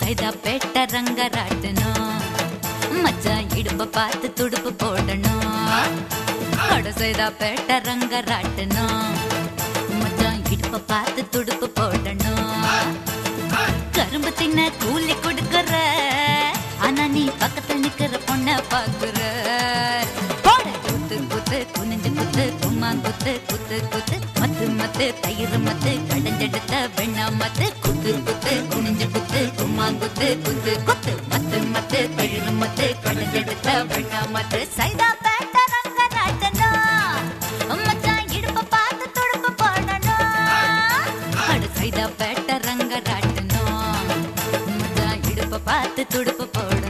சைதா பேட்ட ரங்கராட்டணும் மச்சான் இடுப்ப பார்த்து துடுப்பு போடணும் அட சைதா பேட்ட ரங்கராட்டணும் மச்சான் இடுப்ப பார்த்து துடுப்பு போடணும் கரும்பு தின்ன கூலி கொடுக்கற ஆனா நீ பக்கத்துல நிக்கிற பொண்ண பாக்குற போட குத்து குத்து குனிஞ்சு குத்து கும்மாங்குத்து குத்து குத்து மத்து மத்து தயிர் மத்து கடைஞ்செடுத்த வெண்ணா மத்து குத்து குத்து குனிஞ்சு குத்து கும்மாங்குத்து குத்து குத்து மத்து மத்து தயிர் மத்து கடைஞ்செடுத்த வெண்ணா மத்து சைதா பேட்ட ரங்க நாட்டணும் மச்சான் இடுப்ப பார்த்து துடுப்பு போடணும் அட சைதா பேட்ட ரங்க ராட்டணும் மச்சான் இடுப்ப பார்த்து துடுப்பு போடணும்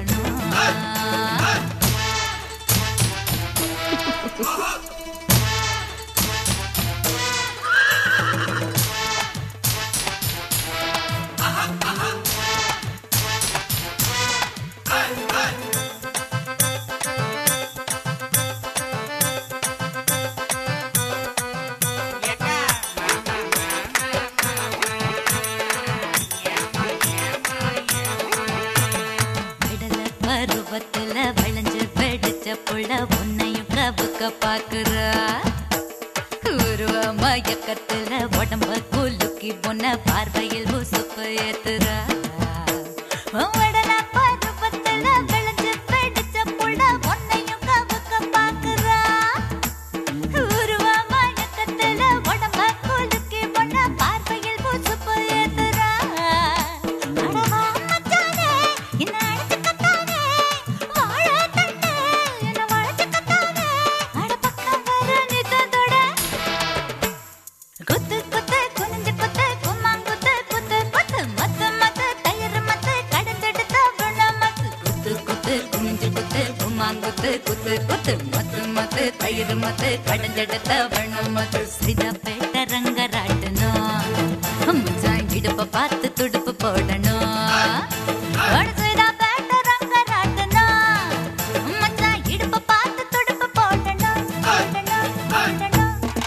விடல பருவத்துல விளைஞ்சு வெடிச்ச புள்ள உன்னையும் கவுக்க பாக்குறா உருவ மயக்கத்துல உடம்ப குலுக்கி பொண்ண பார்வையில் உசுப்பு ஏத்துறா விடல பருவத்துல விளைஞ்சு வெடிச்ச புள்ள உன்னையும் கவுக்க பாக்குறா உருவ மயக்கத்துல உடம்ப குலுக்கி பொண்ண பார்வையில் உசுப்பு ஏத்துறா அடவா மச்சானே என்ன அழைச்சுக்கத்தானே வாழ கண்ணே என்ன வளைச்சுக்கத்தானே அட பக்கம் வர நித்ததோட குத்து குத்து குனிஞ்சு குத்து கும்மாங்குத்து குத்து குத்து மத்து மத்து தயிர் மத்து கடைஞ்செடுத்த வெள்ள மத்து குத்து குத்து குனிஞ்சு குத்து கும்மாங்குத்து குத்து குத்து மத்து மத்து தயிர் மத்து கடைஞ்செடுத்த வெள்ள மத்து சிதா பேட்ட ரங்கராட்டணும் மச்சான் இடுப்ப பார்த்து துடுப்பு போடணும் ஒரு சிதா பேட்ட ரங்கராட்டணும் மச்சான் இடுப்ப பார்த்து துடுப்பு போடணும் போடணும் போடணும்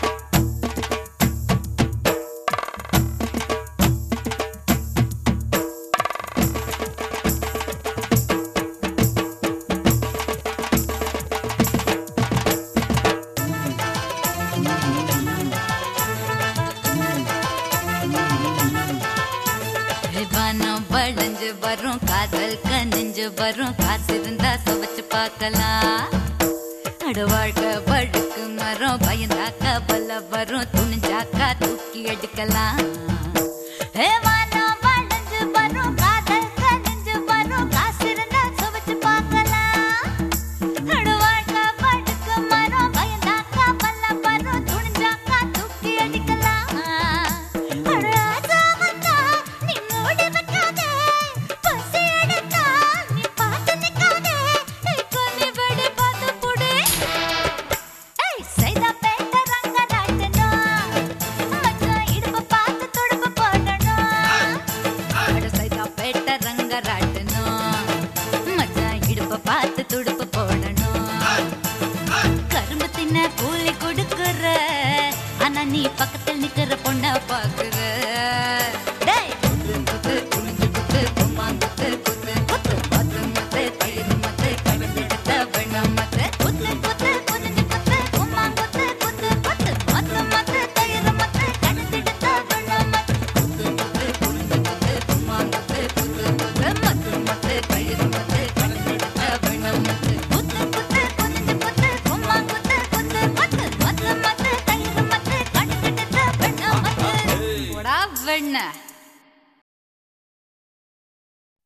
வானம் வளைஞ்சு வரும் காதல் கனிஞ்சு வரும் காசு இருந்தா சுவைச்சு பார்க்கலாம் அட வாழ்க்கை வழுக்கு மரம் பயந்தாக்கா பல வரும் துணிஞ்சாக்கா தூக்கி எடுக்கலாம் ஏ வானம் வளைஞ்சு வரும் காதல் கனிஞ்சு வரும் காசு இருந்தா சுவைச்சு பார்க்கலாம் அட வாழ்க்கை வழுக்கு மரம் பயந்தாக்கா பல வரும் துணிஞ்சாக்கா தூக்கி அடிக்கலாம் அட ஆசை வந்தா நீ மூடி வைக்காதே பசி எடுத்தா நீ பார்த்து நிக்காதே இப்போ நீ வெடி பார்த்து புடி ஏய் சைதா பேட்ட ரங்க நாட்டணும் மச்சான் இடுப்ப பார்த்து துடுப்பு போடணும் அட சைதா பேட்ட ரங்க ராட்டணும் மச்சான் இடுப்ப பார்த்து துடுப்பு போடணும் கரும்பு தின்ன கூலி கொடுக்குற ஆனா நீ பக்கத்தில் நிக்கிற பொண்ண பாக்குற